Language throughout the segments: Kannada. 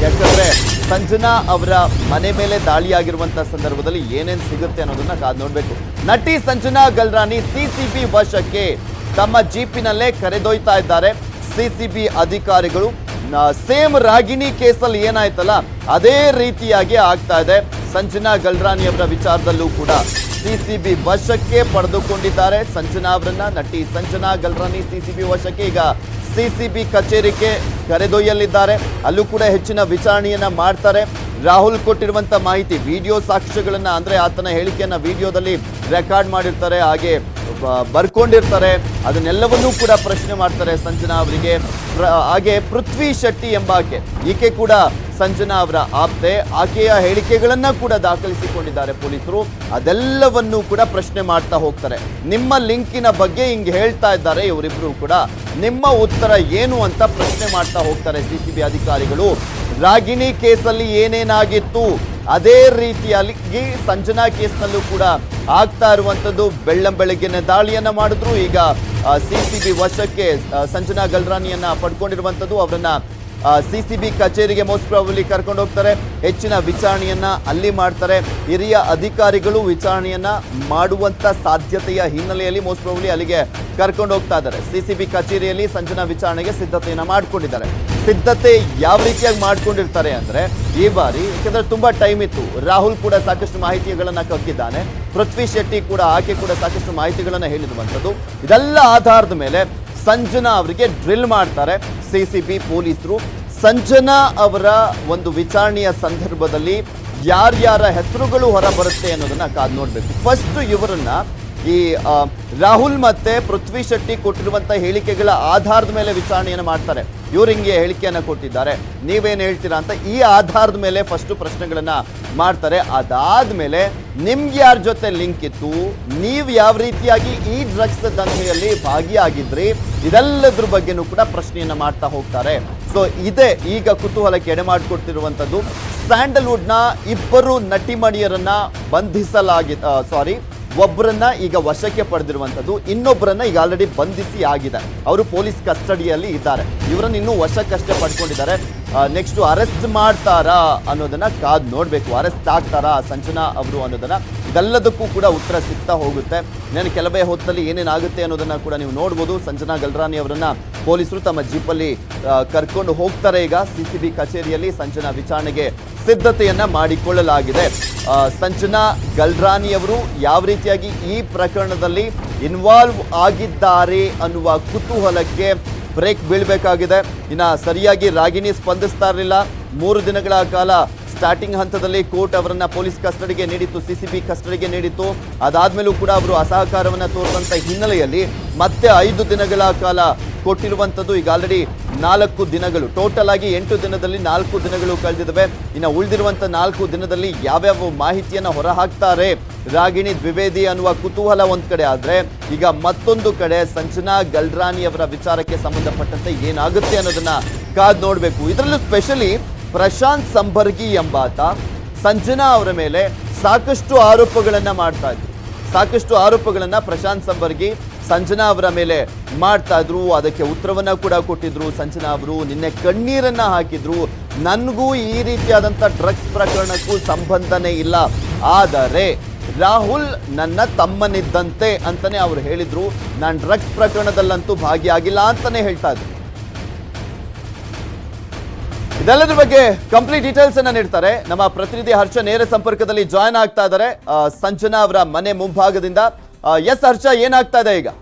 ಯಾಕಂದ್ರೆ ಸಂಜನಾ ಅವರ ಮನೆ ಮೇಲೆ ದಾಳಿಯಾಗಿರುವಂತ ಸಂದರ್ಭದಲ್ಲಿ ಏನೇನ್ ಸಿಗುತ್ತೆ ಅನ್ನೋದನ್ನ ಕಾದ್ ನೋಡ್ಬೇಕು ನಟಿ ಸಂಜನಾ ಗಲ್ರಾನಿ ಸಿಸಿಬಿ ವಶಕ್ಕೆ ತಮ್ಮ ಜೀಪಿನಲ್ಲೇ ಕರೆದೊಯ್ತಾ ಇದ್ದಾರೆ ಸಿಸಿಬಿ ಅಧಿಕಾರಿಗಳು ಸೇಮ್ ರಾಗಿಣಿ ಕೇಸಲ್ಲಿ ಏನಾಯ್ತಲ್ಲ ಅದೇ ರೀತಿಯಾಗಿ ಆಗ್ತಾ ಇದೆ ಸಂಜನಾ ಗಲ್ರಾನಿ ಅವರ ವಿಚಾರದಲ್ಲೂ ಕೂಡ ಸಿಸಿಬಿ ವಶಕ್ಕೆ ಪಡೆದುಕೊಂಡಿದ್ದಾರೆ ಸಂಜನಾ ಅವರನ್ನ ನಟಿ ಸಂಜನಾ ಗಲ್ರಾನಿ ಸಿಸಿಬಿ ವಶಕ್ಕೆ ಈಗ ಸಿಸಿಬಿ ಕಚೇರಿಗೆ ಕರೆದೊಯ್ಯಲಿದ್ದಾರೆ ಅಲ್ಲೂ ಕೂಡ ಹೆಚ್ಚಿನ ವಿಚಾರಣೆಯನ್ನ ಮಾಡ್ತಾರೆ ರಾಹುಲ್ ಕೊಟ್ಟಿರುವಂತ ಮಾಹಿತಿ ವಿಡಿಯೋ ಸಾಕ್ಷ್ಯಗಳನ್ನ ಅಂದ್ರೆ ಆತನ ಹೇಳಿಕೆಯನ್ನ ವಿಡಿಯೋದಲ್ಲಿ ರೆಕಾರ್ಡ್ ಮಾಡಿರ್ತಾರೆ ಹಾಗೆ ಬ- ಬರ್ಕೊಂಡಿರ್ತಾರೆ ಅದನ್ನೆಲ್ಲವನ್ನೂ ಕೂಡ ಪ್ರಶ್ನೆ ಮಾಡ್ತಾರೆ ಸಂಜನಾ ಅವರಿಗೆ ಪ್ರ- ಹಾಗೆ ಪೃಥ್ವಿ ಶೆಟ್ಟಿ ಎಂಬಾಕೆ ಈಕೆ ಕೂಡ ಸಂಜನಾ ಅವರ ಆಪ್ತೆ ಆಕೆಯ ಹೇಳಿಕೆಗಳನ್ನ ಕೂಡ ದಾಖಲಿಸಿಕೊಂಡಿದ್ದಾರೆ ಪೊಲೀಸರು ಅದೆಲ್ಲವನ್ನೂ ಕೂಡ ಪ್ರಶ್ನೆ ಮಾಡ್ತಾ ಹೋಗ್ತಾರೆ ನಿಮ್ಮ ಲಿಂಕಿನ ಬಗ್ಗೆ ಹಿಂಗೆ ಹೇಳ್ತಾ ಇದ್ದಾರೆ ಇವರಿಬ್ರು ಕೂಡ ನಿಮ್ಮ ಉತ್ತರ ಏನು ಅಂತ ಪ್ರಶ್ನೆ ಮಾಡ್ತಾ ಹೋಗ್ತಾರೆ ಸಿಸಿಬಿ ಅಧಿಕಾರಿಗಳು ರಾಗಿಣಿ ಕೇಸಲ್ಲಿ ಏನೇನಾಗಿತ್ತು ಅದೇ ರೀತಿಯಾಗಿ ಸಂಜನಾ ಕೇಸ್ನಲ್ಲೂ ಕೂಡ ಆಗ್ತಾ ಇರುವಂತದ್ದು ಬೆಳ್ಳಂ ಬೆಳಗ್ಗೆನೆ ದಾಳಿಯನ್ನ ಮಾಡಿದ್ರು ಈಗ ಸಿಸಿಬಿ ವಶಕ್ಕೆ ಆ, ಸಂಜನಾ ಗಲ್ರಾನಿಯನ್ನ ಪಡ್ಕೊಂಡಿರುವಂತದ್ದು ಅವರನ್ನ ಸಿಸಿಬಿ ಕಚೇರಿಗೆ ಮೋಸ್ಟ್ ಪ್ರಾಬಲಿ ಕರ್ಕೊಂಡು ಹೋಗ್ತಾರೆ ಹೆಚ್ಚಿನ ವಿಚಾರಣೆಯನ್ನ ಅಲ್ಲಿ ಮಾಡ್ತಾರೆ ಹಿರಿಯ ಅಧಿಕಾರಿಗಳು ವಿಚಾರಣೆಯನ್ನ ಮಾಡುವಂತ ಸಾಧ್ಯತೆಯ ಹಿನ್ನೆಲೆಯಲ್ಲಿ ಮೋಸ್ಟ್ ಪ್ರಾಬಲಿ ಅಲ್ಲಿಗೆ ಕರ್ಕೊಂಡು ಹೋಗ್ತಾ ಇದ್ದಾರೆ ಸಿಸಿಬಿ ಕಚೇರಿಯಲ್ಲಿ ಸಂಜನಾ ವಿಚಾರಣೆಗೆ ಸಿದ್ಧತೆಯನ್ನ ಮಾಡ್ಕೊಂಡಿದ್ದಾರೆ ಸಿದ್ಧತೆ ಯಾವ ರೀತಿಯಾಗಿ ಮಾಡ್ಕೊಂಡಿರ್ತಾರೆ ಅಂದ್ರೆ ಈ ಬಾರಿ ಯಾಕಂದ್ರೆ ತುಂಬಾ ಟೈಮ್ ಇತ್ತು ರಾಹುಲ್ ಕೂಡ ಸಾಕಷ್ಟು ಮಾಹಿತಿಗಳನ್ನ ಕಕ್ಕಿದ್ದಾನೆ ಪೃಥ್ವಿ ಶೆಟ್ಟಿ ಕೂಡ ಆಕೆ ಕೂಡ ಸಾಕಷ್ಟು ಮಾಹಿತಿಗಳನ್ನ ಹೇಳಿರುವಂಥದ್ದು ಇದೆಲ್ಲ ಆಧಾರದ ಮೇಲೆ ಸಂಜನಾ ಅವರಿಗೆ ಡ್ರಿಲ್ ಮಾಡ್ತಾರೆ ಸಿಸಿಬಿ ಪೊಲೀಸರು ಸಂಜನಾ ಅವರ ಒಂದು ವಿಚಾರಣೆಯ ಸಂದರ್ಭದಲ್ಲಿ ಯಾರ್ಯಾರ ಹೆಸರುಗಳು ಹೊರ ಬರುತ್ತೆ ಅನ್ನೋದನ್ನ ಕಾದ್ ನೋಡ್ಬೇಕು ಫಸ್ಟ್ ಇವರನ್ನ ಈ ಆ, ರಾಹುಲ್ ಮತ್ತೆ ಪೃಥ್ವಿ ಶೆಟ್ಟಿ ಕೊಟ್ಟಿರುವಂತ ಹೇಳಿಕೆಗಳ ಆಧಾರದ ಮೇಲೆ ವಿಚಾರಣೆಯನ್ನು ಮಾಡ್ತಾರೆ ಇವ್ರು ಹಿಂಗೆ ಹೇಳಿಕೆಯನ್ನ ಕೊಟ್ಟಿದ್ದಾರೆ ನೀವೇನ್ ಹೇಳ್ತೀರಾ ಅಂತ ಈ ಆಧಾರದ ಮೇಲೆ ಫಸ್ಟ್ ಪ್ರಶ್ನೆಗಳನ್ನ ಮಾಡ್ತಾರೆ ಅದಾದ್ಮೇಲೆ ನಿಮ್ಗೆ ಯಾರ ಜೊತೆ ಲಿಂಕ್ ಇತ್ತು ನೀವು ಯಾವ ರೀತಿಯಾಗಿ ಈ ಡ್ರಗ್ಸ್ ದಂಧೆಯಲ್ಲಿ ಭಾಗಿಯಾಗಿದ್ರಿ ಇದೆಲ್ಲದ್ರ ಬಗ್ಗೆನೂ ಕೂಡ ಪ್ರಶ್ನೆಯನ್ನ ಮಾಡ್ತಾ ಹೋಗ್ತಾರೆ ಸೊ ಇದೇ ಈಗ ಕುತೂಹಲಕ್ಕೆ ಎಡೆ ಮಾಡಿಕೊಡ್ತಿರುವಂತದ್ದು ಸ್ಯಾಂಡಲ್ವುಡ್ನ ಇಬ್ಬರು ನಟಿಮಣಿಯರನ್ನ ಬಂಧಿಸಲಾಗಿ ಸಾರಿ ಒಬ್ಬರನ್ನ ಈಗ ವಶಕ್ಕೆ ಪಡೆದಿರುವಂತದ್ದು ಇನ್ನೊಬ್ಬರನ್ನ ಈಗ ಆಲ್ರೆಡಿ ಬಂಧಿಸಿ ಆಗಿದೆ ಅವರು ಪೊಲೀಸ್ ಕಸ್ಟಡಿಯಲ್ಲಿ ಇದ್ದಾರೆ ಇವರನ್ನ ಇನ್ನೂ ವಶಕ್ಕಷ್ಟೇ ಪಡ್ಕೊಂಡಿದ್ದಾರೆ ನೆಕ್ಸ್ಟ್ ಅರೆಸ್ಟ್ ಮಾಡ್ತಾರಾ ಅನ್ನೋದನ್ನ ಕಾದ್ ನೋಡ್ಬೇಕು ಅರೆಸ್ಟ್ ಆಗ್ತಾರಾ ಸಂಜನಾ ಅವರು ಅನ್ನೋದನ್ನ ಇದೆಲ್ಲದಕ್ಕೂ ಕೂಡ ಉತ್ತರ ಸಿಗ್ತಾ ಹೋಗುತ್ತೆ నేను ಕೆಲವೇ ಹೊತ್ತಲ್ಲಿ ಏನೇನಾಗುತ್ತೆ ಅನ್ನೋದನ್ನ ಕೂಡ ನೀವು ನೋಡ್ಬೋದು ಸಂಜನಾ ಗಲ್ರಾನಿ ಅವರನ್ನ ಪೊಲೀಸರು ತಮ್ಮ ಜೀಪಲ್ಲಿ ಆ, ಕರ್ಕೊಂಡು ಹೋಗ್ತಾರೆ ಈಗ ಸಿಸಿಬಿ ಕಚೇರಿಯಲ್ಲಿ ಸಂಜನಾ ವಿಚಾರಣೆಗೆ ಸಿದ್ಧತೆಯನ್ನ ಮಾಡಿಕೊಳ್ಳಲಾಗಿದೆ ಆ, ಸಂಜನಾ ಗಲ್ರಾನಿ ಅವರು ಯಾವ ರೀತಿಯಾಗಿ ಈ ಪ್ರಕರಣದಲ್ಲಿ ಇನ್ವಾಲ್ವ್ ಆಗಿದ್ದಾರೆ ಅನ್ನುವ ಕುತೂಹಲಕ್ಕೆ ಬ್ರೇಕ್ ಬೀಳಬೇಕಾಗಿದೆ ಇನ್ನ ಸರಿಯಾಗಿ ರಾಗಿಣಿ ಸ್ಪಂದಿಸ್ತಾ ಇರಲಿಲ್ಲ ಮೂರು ದಿನಗಳ ಕಾಲ ಸ್ಟಾರ್ಟಿಂಗ್ ಹಂತದಲ್ಲಿ ಕೋರ್ಟ್ ಅವರನ್ನ ಪೊಲೀಸ್ ಕಸ್ಟಡಿಗೆ ನೀಡಿತ್ತು ಸಿಸಿಬಿ ಕಸ್ಟಡಿಗೆ ನೀಡಿತ್ತು ಅದಾದ್ಮೇಲೂ ಕೂಡ ಅವರು ಅಸಹಕಾರವನ್ನ ತೋರಿದಂತ ಹಿನ್ನೆಲೆಯಲ್ಲಿ ಮತ್ತೆ ಐದು ದಿನಗಳ ಕಾಲ ಕೊಟ್ಟಿರುವಂತದ್ದು ಈಗ ಆಲ್ರೆಡಿ ನಾಲ್ಕು ದಿನಗಳು ಟೋಟಲ್ ಆಗಿ ಎಂಟು ದಿನದಲ್ಲಿ ನಾಲ್ಕು ದಿನಗಳು ಕಳೆದಿದ್ದಾವೆ ಇನ್ನು ಉಳಿದಿರುವಂತ ನಾಲ್ಕು ದಿನದಲ್ಲಿ ಯಾವ್ಯಾವ ಮಾಹಿತಿಯನ್ನ ಹೊರಹಾಕ್ತಾರೆ ರಾಗಿಣಿ ದ್ವಿವೇದಿ ಅನ್ನುವ ಕುತೂಹಲ ಒಂದ್ ಕಡೆ ಆದ್ರೆ ಈಗ ಮತ್ತೊಂದು ಕಡೆ ಸಂಜನಾ ಗಲ್ರಾನಿ ಅವರ ವಿಚಾರಕ್ಕೆ ಸಂಬಂಧಪಟ್ಟಂತೆ ಏನಾಗುತ್ತೆ ಅನ್ನೋದನ್ನ ಕಾದ್ ನೋಡ್ಬೇಕು ಇದರಲ್ಲೂ ಸ್ಪೆಷಲಿ ಪ್ರಶಾಂತ್ ಸಂಬರ್ಗಿ ಎಂಬಾತ ಸಂಜನಾ ಅವರ ಮೇಲೆ ಸಾಕಷ್ಟು ಆರೋಪಗಳನ್ನ ಮಾಡ್ತಾ ಇದ್ರು ಸಾಕಷ್ಟು ಆರೋಪಗಳನ್ನ ಪ್ರಶಾಂತ್ ಸಂಬರ್ಗಿ ಸಂಜನಾ ಅವರ ಮೇಲೆ ಮಾಡ್ತಾ ಇದ್ರು ಅದಕ್ಕೆ ಉತ್ತರವನ್ನ ಕೂಡ ಕೊಟ್ಟಿದ್ರು ಸಂಜನಾ ಅವರು ನಿನ್ನೆ ಕಣ್ಣೀರನ್ನ ಹಾಕಿದ್ರು ನನಗೂ ಈ ರೀತಿಯಾದಂಥ ಡ್ರಗ್ಸ್ ಪ್ರಕರಣಕ್ಕೂ ಸಂಬಂಧನೇ ಇಲ್ಲ ಆದರೆ ರಾಹುಲ್ ನನ್ನ ತಮ್ಮನಿದ್ದಂತೆ ಅಂತಾನೆ ಅವರು ಹೇಳಿದ್ರು ನಾನು ಡ್ರಗ್ಸ್ ಪ್ರಕರಣದಲ್ಲಂತೂ ಭಾಗಿಯಾಗಿಲ್ಲ ಅಂತಾನೆ ಹೇಳ್ತಾ ಇದ್ರು ಇದೆಲ್ಲದ್ರ ಬಗ್ಗೆ ಕಂಪ್ಲೀಟ್ ಡೀಟೇಲ್ಸ್ ಅನ್ನ ನೀಡ್ತಾರೆ ನಮ್ಮ ಪ್ರತಿನಿಧಿ ಹರ್ಷ ನೇರ ಸಂಪರ್ಕದಲ್ಲಿ ಜಾಯ್ನ್ ಆಗ್ತಾ ಇದ್ದಾರೆ ಆ, ಸಂಜನಾ ಅವರ ಮನೆ ಮುಂಭಾಗದಿಂದ ಎಸ್ ಹರ್ಷ ಏನಾಗ್ತಾ ಇದೆ ಈಗ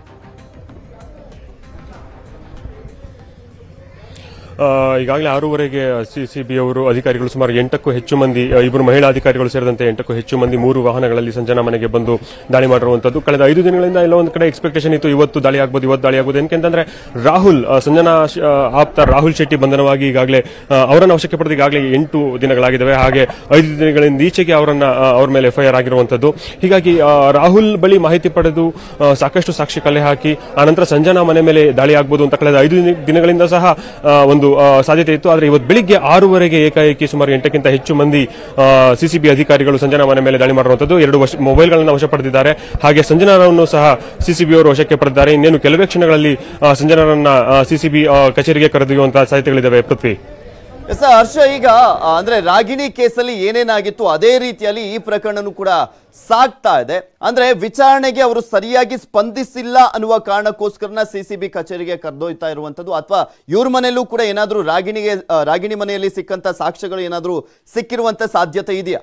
ಆ, ಈಗಾಗಲೇ ಆರೂವರೆಗೆ ಸಿ ಸಿ ಬಿ ಅವರು ಅಧಿಕಾರಿಗಳು ಸುಮಾರು ಎಂಟಕ್ಕೂ ಹೆಚ್ಚು ಮಂದಿ ಆ, ಇಬ್ಬರು ಮಹಿಳಾ ಅಧಿಕಾರಿಗಳು ಸೇರಿದಂತೆ ಎಂಟಕ್ಕೂ ಹೆಚ್ಚು ಮಂದಿ ಮೂರು ವಾಹನಗಳಲ್ಲಿ ಸಂಜನಾ ಮನೆಗೆ ಬಂದು ದಾಳಿ ಮಾಡಿರುವಂತದ್ದು ಕಳೆದ ಐದು ದಿನಗಳಿಂದ ಎಲ್ಲ ಒಂದು ಕಡೆ ಎಕ್ಸ್ಪೆಕ್ಟೇಷನ್ ಇತ್ತು ಇವತ್ತು ದಾಳಿ ಆಗ್ಬೋದು ಇವತ್ತು ದಾಳಿ ಆಗ್ಬೋದು ಯಾಕೆಂತಂದ್ರೆ ರಾಹುಲ್ ಆ, ಸಂಜನಾ ಶ- ಆ, ಆಪ್ತ ರಾಹುಲ್ ಶೆಟ್ಟಿ ಬಂಧನವಾಗಿ ಈಗಾಗಲೇ ಆ, ಅವರನ್ನ ವಶಕ್ಕೆ ಪಡೆದು ಈಗಾಗಲೇ ಎಂಟು ದಿನಗಳಾಗಿದ್ದಾವೆ ಹಾಗೆ ಐದು ದಿನಗಳಿಂದ ಈಚೆಗೆ ಅವರನ್ನ ಆ, ಅವ್ರ ಮೇಲೆ ಎಫ್ಐಆರ್ ಆಗಿರುವಂತದ್ದು ಹೀಗಾಗಿ ಆ, ರಾಹುಲ್ ಬಳಿ ಮಾಹಿತಿ ಪಡೆದು ಆ, ಸಾಕಷ್ಟು ಸಾಕ್ಷಿ ಕಲೆ ಹಾಕಿ ಆನಂತರ ಸಂಜನಾ ಮನೆ ಮೇಲೆ ದಾಳಿ ಆಗ್ಬೋದು ಅಂತ ಕಳೆದ ಐದು ದಿನ- ದಿನಗಳಿಂದ ಸಹ ಆ, ಒಂದು ಆ, ಸಾಧ್ಯತೆ ಇತ್ತು ಆದರೆ ಇವತ್ತು ಬೆಳಿಗ್ಗೆ ಆರೂವರೆಗೆ ಏಕಾಏಕಿ ಸುಮಾರು ಎಂಟಕ್ಕಿಂತ ಹೆಚ್ಚು ಮಂದಿ ಸಿಸಿಬಿ ಅಧಿಕಾರಿಗಳು ಸಂಜನಾ ಮನೆ ಮೇಲೆ ದಾಳಿ ಮಾಡಿರುವಂತದ್ದು ಎರಡು ವಶ ಮೊಬೈಲ್ಗಳನ್ನು ವಶ ಪಡೆದಿದ್ದಾರೆ ಹಾಗೆ ಸಂಜನಾರನ್ನು ಸಹ ಸಿಸಿಬಿ ಅವರು ವಶಕ್ಕೆ ಪಡೆದಿದ್ದಾರೆ ಇನ್ನೇನು ಕೆಲವೇ ಕ್ಷಣಗಳಲ್ಲಿ ಆ, ಸಂಜನಾರನ್ನ ಸಿಸಿಬಿ ಕಚೇರಿಗೆ ಕರೆದೊಯ್ಯುವಂತಹ ಸಾಧ್ಯತೆಗಳಿದ್ದಾವೆ ಪೃಥ್ವಿ ಎಸ್ ಹರ್ಷ ಈಗ ಆ, ಅಂದ್ರೆ ರಾಗಿಣಿ ಕೇಸಲ್ಲಿ ಏನೇನಾಗಿತ್ತು ಅದೇ ರೀತಿಯಲ್ಲಿ ಈ ಪ್ರಕರಣನೂ ಕೂಡ ಸಾಗ್ತಾ ಇದೆ ಅಂದ್ರೆ ವಿಚಾರಣೆಗೆ ಅವರು ಸರಿಯಾಗಿ ಸ್ಪಂದಿಸಿಲ್ಲ ಅನ್ನುವ ಕಾರಣಕ್ಕೋಸ್ಕರನ ಸಿ ಸಿ ಬಿ ಕಚೇರಿಗೆ ಕರೆದೊಯ್ತಾ ಇರುವಂತದ್ದು ಅಥವಾ ಇವ್ರ ಮನೆಯಲ್ಲೂ ಕೂಡ ಏನಾದ್ರೂ ರಾಗಿಣಿಗೆ ಆ, ರಾಗಿಣಿ ಮನೆಯಲ್ಲಿ ಸಿಕ್ಕಂತ ಸಾಕ್ಷ್ಯಗಳು ಏನಾದ್ರೂ ಸಿಕ್ಕಿರುವಂತ ಸಾಧ್ಯತೆ ಇದೆಯಾ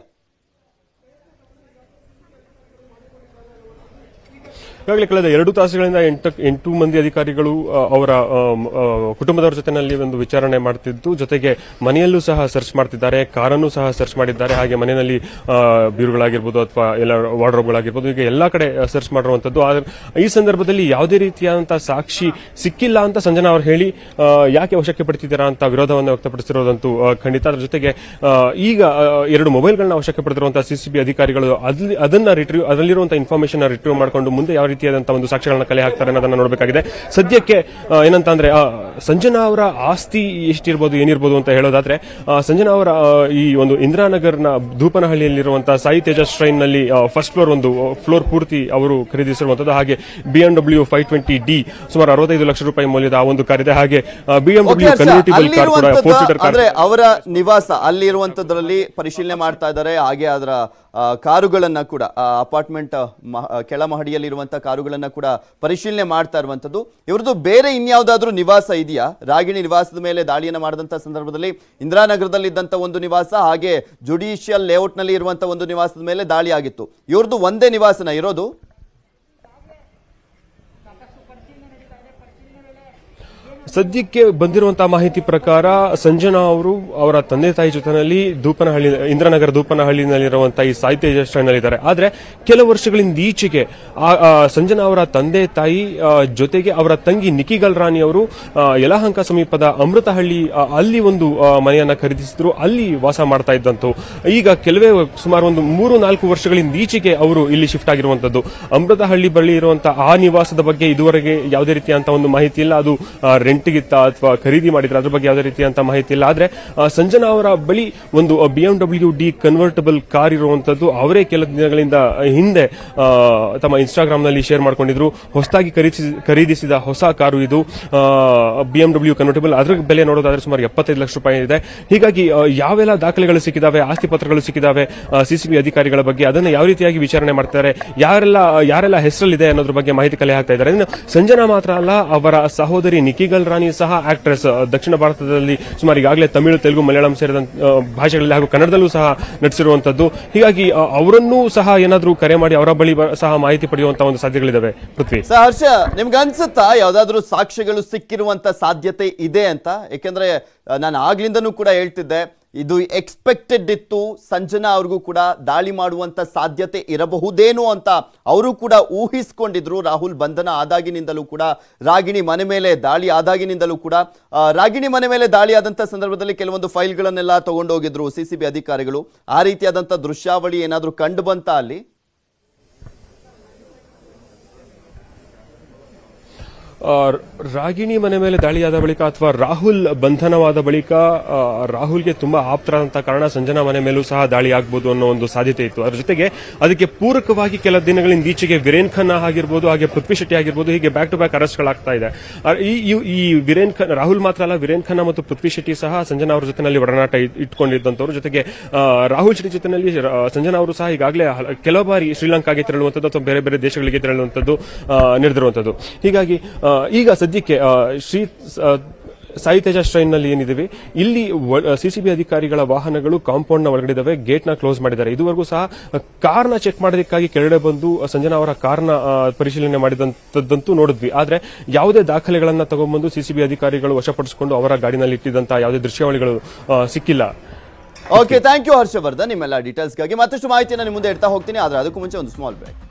ಈಗಾಗಲೇ ಕಳೆದ ಎರಡು ತಾಸುಗಳಿಂದ ಎಂಟ ಎಂಟು ಮಂದಿ ಅಧಿಕಾರಿಗಳು ಆ, ಅವರ ಆ, ಮ್, ಆ, ಕುಟುಂಬದವರ ಜೊತೆನಲ್ಲಿ ಒಂದು ವಿಚಾರಣೆ ಮಾಡ್ತಿದ್ದು ಜೊತೆಗೆ ಮನೆಯಲ್ಲೂ ಸಹ ಸರ್ಚ್ ಮಾಡ್ತಿದ್ದಾರೆ ಕಾರನ್ನು ಸಹ ಸರ್ಚ್ ಮಾಡಿದ್ದಾರೆ ಹಾಗೆ ಮನೆಯಲ್ಲಿ ಆ, ಬೀರುಗಳಾಗಿರ್ಬೋದು ಅಥವಾ ಎಲ್ಲ ವಾರ್ಡ್ರೋಬ್ಗಳಾಗಿರ್ಬೋದು ಈಗ ಎಲ್ಲಾ ಕಡೆ ಸರ್ಚ್ ಮಾಡಿರುವಂತದ್ದು ಆದ್ರೆ ಈ ಸಂದರ್ಭದಲ್ಲಿ ಯಾವುದೇ ರೀತಿಯಾದಂತಹ ಸಾಕ್ಷಿ ಸಿಕ್ಕಿಲ್ಲ ಅಂತ ಸಂಜನಾ ಅವರು ಹೇಳಿ ಆ, ಯಾಕೆ ವಶಕ್ಕೆ ಪಡ್ತಿದ್ದೀರಾ ಅಂತ ವಿರೋಧವನ್ನು ವ್ಯಕ್ತಪಡಿಸಿರೋದಂತೂ ಆ, ಖಂಡಿತ ಅದ್ರ ಜೊತೆಗೆ ಆ, ಈಗ ಆ, ಎರಡು ಮೊಬೈಲ್ಗಳನ್ನ ವಶಕ್ಕೆ ಪಡೆದಿರುವಂತಹ ಸಿಸಿಬಿ ಅಧಿಕಾರಿಗಳು ಅದ್ಲಿ- ಅದನ್ನ ರಿಟ್ರೀವ್ ಅದರಲ್ಲಿರುವಂತಹ ಇನ್ಫಾರ್ಮೇಶನ್ ರಿಟ್ರೀವ್ ಮಾಡಿಕೊಂಡು ಮುಂದೆ ಯಾವ ರೀತಿಯಾದಂತಹ ಒಂದು ಸಾಕ್ಷ್ಯಗಳನ್ನ ಕಲೆ ಹಾಕ್ತಾರೆ ಅನ್ನೋದನ್ನ ನೋಡಬೇಕಾಗಿದೆ ಸದ್ಯಕ್ಕೆ ಆ, ಏನಂತ ಅಂದ್ರೆ ಆ, ಸಂಜನಾ ಅವರ ಆಸ್ತಿ ಎಷ್ಟಿರ್ಬೋದು ಏನಿರ್ಬೋದು ಅಂತ ಹೇಳೋದಾದ್ರೆ ಆ, ಸಂಜನಾ ಅವರ ಆ, ಈ ಒಂದು ಇಂದಿರಾನಗರ್ನ ಧೂಪನಹಳ್ಳಿಯಲ್ಲಿರುವಂತಹ ಸಾಯಿ ತೇಜಸ್ ಟ್ರೈನ್ ನಲ್ಲಿ ಫಸ್ಟ್ ಫ್ಲೋರ್ ಒಂದು ಫ್ಲೋರ್ ಪೂರ್ತಿ ಅವರು ಖರೀದಿಸಿರುವಂತದ್ದು ಹಾಗೆ ಬಿಎಂಡಬ್ಲ್ಯೂ ಫೈವ್ ಟ್ವೆಂಟಿ ಡಿ ಸುಮಾರು ಅರವತ್ತೈದು ಲಕ್ಷ ರೂಪಾಯಿ ಮೌಲ್ಯದ ಆ ಒಂದು ಕಾರ್ ಇದೆ ಹಾಗೆ okay BMW Harsha, convertible car ಕೂಡ ಅಲ್ಲಿರುವಂತದ್ದು ಫೋರ್ ಸೀಟರ್ ಕಾರ್ ಅಂದ್ರೆ ಅವರ ನಿವಾಸ ಅಲ್ಲಿರುವಂತದ್ರಲ್ಲಿ ಪರಿಶೀಲನೆ ಮಾಡ್ತಾ ಇದ್ದಾರೆ ಹಾಗೆ ಅದರ ಆ, ಕಾರುಗಳನ್ನ ಕೂಡ ಅಪಾರ್ಟ್ಮೆಂಟ್ ಕೆಳ ಮಹಡಿಯಲ್ಲಿರುವಂತ ಕಾರುಗಳನ್ನ ಕೂಡ ಪರಿಶೀಲನೆ ಮಾಡ್ತಾ ಇರುವಂತದ್ದು ಇವ್ರದ್ದು ಬೇರೆ ಇನ್ಯಾವುದಾದ್ರೂ ನಿವಾಸ ಇದೆಯಾ ರಾಗಿಣಿ ನಿವಾಸದ ಮೇಲೆ ದಾಳಿಯನ್ನ ಮಾಡಿದಂತ ಸಂದರ್ಭದಲ್ಲಿ ಇಂದಿರಾನಗರದಲ್ಲಿ ಇದ್ದಂತ ಒಂದು ನಿವಾಸ ಹಾಗೆ ಜುಡಿಷಿಯಲ್ ಲೇಔಟ್ ನಲ್ಲಿ ಇರುವಂತ ಒಂದು ನಿವಾಸದ ಮೇಲೆ ದಾಳಿ ಆಗಿತ್ತು ಇವ್ರದ್ದು ಒಂದೇ ನಿವಾಸನ ಇರೋದು ಸದ್ಯಕ್ಕೆ ಬಂದಿರುವಂತಹ ಮಾಹಿತಿ ಪ್ರಕಾರ ಸಂಜನಾ ಅವರು ಅವರ ತಂದೆ ತಾಯಿ ಜೊತೆನಲ್ಲಿ ದೂಪನಹಳ್ಳಿ ಇಂದ್ರನಗರ ದೂಪನಹಳ್ಳಿನಲ್ಲಿರುವಂತಹ ಈ ಸಾಯಿ ತೇಜಸ್ ಟ್ರೈನಲ್ಲಿದ್ದಾರೆ ಆದ್ರೆ ಕೆಲವು ವರ್ಷಗಳಿಂದ ಈಚೆಗೆ ಆ- ಆ ಸಂಜನಾ ಅವರ ತಂದೆ ತಾಯಿ ಆ, ಜೊತೆಗೆ ಅವರ ತಂಗಿ ನಿಕಿ ಗಲ್ರಾಣಿ ಅವರು ಆ, ಯಲಹಂಕ ಸಮೀಪದ ಅಮೃತಹಳ್ಳಿ ಆ, ಅಲ್ಲಿ ಒಂದು ಆ, ಮನೆಯನ್ನ ಖರೀದಿಸಿದ್ರು ಅಲ್ಲಿ ವಾಸ ಮಾಡ್ತಾ ಇದ್ದಂತು ಈಗ ಕೆಲವೇ ಸುಮಾರು ಒಂದು ಮೂರು ನಾಲ್ಕು ವರ್ಷಗಳಿಂದ ಈಚೆಗೆ ಅವರು ಇಲ್ಲಿ ಶಿಫ್ಟ್ ಆಗಿರುವಂತದ್ದು ಅಮೃತಹಳ್ಳಿ ಬಳಿ ಇರುವಂತಹ ಆ ನಿವಾಸದ ಬಗ್ಗೆ ಇದುವರೆಗೆ ಯಾವುದೇ ರೀತಿಯಂತ ಒಂದು ಮಾಹಿತಿ ಇಲ್ಲ ಅದು ರೆಂಟ್ಗಿತ್ತ ಅಥವಾ ಖರೀದಿ ಮಾಡಿದ್ರೆ ಅದ್ರ ಬಗ್ಗೆ ಯಾವುದೇ ರೀತಿಯಂತ ಮಾಹಿತಿ ಇಲ್ಲ ಆದ್ರೆ ಆ, ಸಂಜನಾ ಅವರ ಬಳಿ ಒಂದು ಬಿಎಂಡಬ್ಲ್ಯೂ ಡಿ ಕನ್ವರ್ಟಬಲ್ ಕಾರ್ ಇರುವಂತದ್ದು ಅವರೇ ಕೆಲ ದಿನಗಳಿಂದ ಹಿಂದೆ ಆ, ತಮ್ಮ ಇನ್ಸ್ಟಾಗ್ರಾಮ್ ನಲ್ಲಿ ಶೇರ್ ಮಾಡ್ಕೊಂಡಿದ್ರು ಹೊಸದಾಗಿ ಖರೀದಿಸಿ ಖರೀದಿಸಿದ ಹೊಸ ಕಾರು ಇದು ಬಿಎಂಡಬ್ಲ್ಯೂ ಕನ್ವರ್ಟಬಲ್ ಅದ್ರ ಬೆಲೆ ನೋಡೋದಾದ್ರೆ ಸುಮಾರು ಎಪ್ಪತ್ತೈದು ಲಕ್ಷ ರೂಪಾಯಿ ಇದೆ ಹೀಗಾಗಿ ಆ, ಯಾವೆಲ್ಲ ದಾಖಲೆಗಳು ಸಿಕ್ಕಿದಾವೆ ಆಸ್ತಿ ಪತ್ರಗಳು ಸಿಕ್ಕಿದಾವೆ ಸಿಸಿಬಿ ಅಧಿಕಾರಿಗಳ ಬಗ್ಗೆ ಅದನ್ನು ಯಾವ ರೀತಿಯಾಗಿ ವಿಚಾರಣೆ ಮಾಡ್ತಾರೆ ಯಾರೆಲ್ಲ ಯಾರೆಲ್ಲ ಹೆಸರಲ್ಲಿದೆ ಅನ್ನೋದ್ರ ಬಗ್ಗೆ ಮಾಹಿತಿ ಕಲೆ ಹಾಕ್ತಾ ಇದ್ದಾರೆ ಇನ್ನು ಸಂಜನಾ ಮಾತ್ರ ಅಲ್ಲ ಅವರ ಸಹೋದರಿ ನಿಕಿಗಲ್ ರಾಣಿ ಸಹ ಆಕ್ಟ್ರೆಸ್ ದಕ್ಷಿಣ ಭಾರತದಲ್ಲಿ ಸುಮಾರು ಈಗಾಗಲೇ ತಮಿಳು ತೆಲುಗು ಮಲಯಾಳಂ ಸೇರಿದಂತ ಆ, ಭಾಷೆಗಳಲ್ಲಿ ಹಾಗೂ ಕನ್ನಡದಲ್ಲೂ ಸಹ ನಟಿಸಿರುವಂತದ್ದು ಹೀಗಾಗಿ ಆ, ಅವರನ್ನೂ ಸಹ ಏನಾದರೂ ಕರೆ ಮಾಡಿ ಅವರ ಬಳಿ ಬ- ಸಹ ಮಾಹಿತಿ ಪಡೆಯುವಂತಹ ಒಂದು ಸಾಧ್ಯತೆಗಳಿದಾವೆ ಪೃಥ್ವಿ ಸರ್ ಹರ್ಷ ನಿಮ್ಗೆ ಅನ್ಸುತ್ತಾ ಯಾವ್ದಾದ್ರು ಸಾಕ್ಷ್ಯಗಳು ಸಿಕ್ಕಿರುವಂತ ಸಾಧ್ಯತೆ ಇದೆ ಅಂತ ಯಾಕೆಂದ್ರೆ ಆ, ನಾನು ಆಗ್ಲಿಂದನೂ ಕೂಡ ಹೇಳ್ತಿದ್ದೆ ಇದು ಎಕ್ಸ್ಪೆಕ್ಟೆಡ್ ಇತ್ತು ಸಂಜನಾ ಅವ್ರಿಗೂ ಕೂಡ ದಾಳಿ ಮಾಡುವಂತ ಸಾಧ್ಯತೆ ಇರಬಹುದೇನೋ ಅಂತ ಅವರು ಕೂಡ ಊಹಿಸ್ಕೊಂಡಿದ್ರು ರಾಹುಲ್ ಬಂಧನ ಆದಾಗಿನಿಂದಲೂ ಕೂಡ ರಾಗಿಣಿ ಮನೆ ಮೇಲೆ ದಾಳಿ ಆದಾಗಿನಿಂದಲೂ ಕೂಡ ಆ, ರಾಗಿಣಿ ಮನೆ ಮೇಲೆ ದಾಳಿ ಆದಂತ ಸಂದರ್ಭದಲ್ಲಿ ಕೆಲವೊಂದು ಫೈಲ್ಗಳನ್ನೆಲ್ಲ ತಗೊಂಡೋಗಿದ್ರು ಸಿ ಸಿ ಬಿ ಅಧಿಕಾರಿಗಳು ಆ ರೀತಿಯಾದಂತ ದೃಶ್ಯಾವಳಿ ಏನಾದ್ರೂ ಕಂಡು ಬಂತ ಅಲ್ಲಿ ಆ, ರಾಗಿಣಿ ಮನೆ ಮೇಲೆ ದಾಳಿಯಾದ ಬಳಿಕ ಅಥವಾ ರಾಹುಲ್ ಬಂಧನವಾದ ಬಳಿಕ ಆ, ರಾಹುಲ್ಗೆ ತುಂಬಾ ಆಪ್ತರಾದಂತಹ ಕಾರಣ ಸಂಜನಾ ಮನೆ ಮೇಲೂ ಸಹ ದಾಳಿ ಆಗ್ಬೋದು ಅನ್ನೋ ಒಂದು ಸಾಧ್ಯತೆ ಇತ್ತು ಅದ್ರ ಜೊತೆಗೆ ಅದಕ್ಕೆ ಪೂರಕವಾಗಿ ಕೆಲ ದಿನಗಳಿಂದ ಈಚೆಗೆ ವೀರೇನ್ ಖನ್ನಾ ಆಗಿರ್ಬೋದು ಹಾಗೆ ಪೃಥ್ವಿ ಶೆಟ್ಟಿ ಆಗಿರ್ಬೋದು ಹೀಗೆ ಬ್ಯಾಕ್ ಟು ಬ್ಯಾಕ್ ಅರೆಸ್ಟ್ಗಳಾಗ್ತಾ ಇದೆ ಆ, ಈ ಈ- ಈ ವೀರೇನ್ ಖನ್ ರಾಹುಲ್ ಮಾತ್ರ ಅಲ್ಲ ವೀರೇನ್ ಖನ್ನಾ ಮತ್ತು ಪೃಥ್ವಿ ಶೆಟ್ಟಿ ಸಹ ಸಂಜನಾ ಅವರ ಜೊತೆನಲ್ಲಿ ಒಡನಾಟ ಇಟ್- ಇಟ್ಕೊಂಡಿದ್ದಂತವರು ಜೊತೆಗೆ ಆ, ರಾಹುಲ್ ಶೆಟ್ಟಿ ಜೊತೆನಲ್ಲಿ ರ- ಸಂಜನಾ ಅವರು ಸಹ ಈಗಾಗಲೇ ಹಲ- ಕೆಲವು ಬಾರಿ ಶ್ರೀಲಂಕಾಗೆ ತೆರಳುವಂಥದ್ದು ಅಥವಾ ಬೇರೆ ಬೇರೆ ದೇಶಗಳಿಗೆ ತೆರಳುವಂಥದ್ದು ಆ, ನಡೆದಿರುವಂಥದ್ದು ಹೀಗಾಗಿ ಆ, ಈಗ ಸದ್ಯಕ್ಕೆ ಆ, ಶ್ರೀ ಆ, ಸಾಯಿ ತೇಜಸ್ ಟ್ರೈನ್ ನಲ್ಲಿ ಏನಿದೆ ಇಲ್ಲಿ ಸಿಸಿಬಿ ಅಧಿಕಾರಿಗಳ ವಾಹನಗಳು ಕಾಂಪೌಂಡ್ ನ ಒಳಗಡೆ ಇದಾವೆ ಗೇಟ್ ನ ಕ್ಲೋಸ್ ಮಾಡಿದ್ದಾರೆ ಇದುವರೆಗೂ ಸಹ ಕಾರ್ ನ ಚೆಕ್ ಮಾಡೋದಕ್ಕಾಗಿ ಕೆಳಗಡೆ ಬಂದು ಸಂಜನಾ ಅವರ ಕಾರ್ನ ಪರಿಶೀಲನೆ ಮಾಡಿದಂತದ್ದಂತೂ ನೋಡಿದ್ವಿ ಆದ್ರೆ ಯಾವುದೇ ದಾಖಲೆಗಳನ್ನ ತಗೊಂಡ್ಬಂದು ಸಿಸಿಬಿ ಅಧಿಕಾರಿಗಳು ವಶಪಡಿಸಿಕೊಂಡು ಅವರ ಗಾಡಿನಲ್ಲಿ ಇಟ್ಟಿದ್ದಂತಹ ಯಾವುದೇ ದೃಶ್ಯಾವಳಿಗಳು ಆ, ಸಿಕ್ಕಿಲ್ಲ ಓಕೆ ಥ್ಯಾಂಕ್ ಯು ಹರ್ಷವರ್ಧನ್ ನಿಮ್ಮೆಲ್ಲ ಡೀಟೇಲ್ಸ್ಗಾಗಿ ಮತ್ತಷ್ಟು ಮಾಹಿತಿಯನ್ನು ನಿಮ್ಮ ಮುಂದೆ ಇಡ್ತಾ ಹೋಗ್ತೀನಿ ಆದ್ರೆ ಅದಕ್ಕೂ ಮುಂಚೆ ಒಂದು ಸ್ಮಾಲ್ ಬ್ರೇಕ್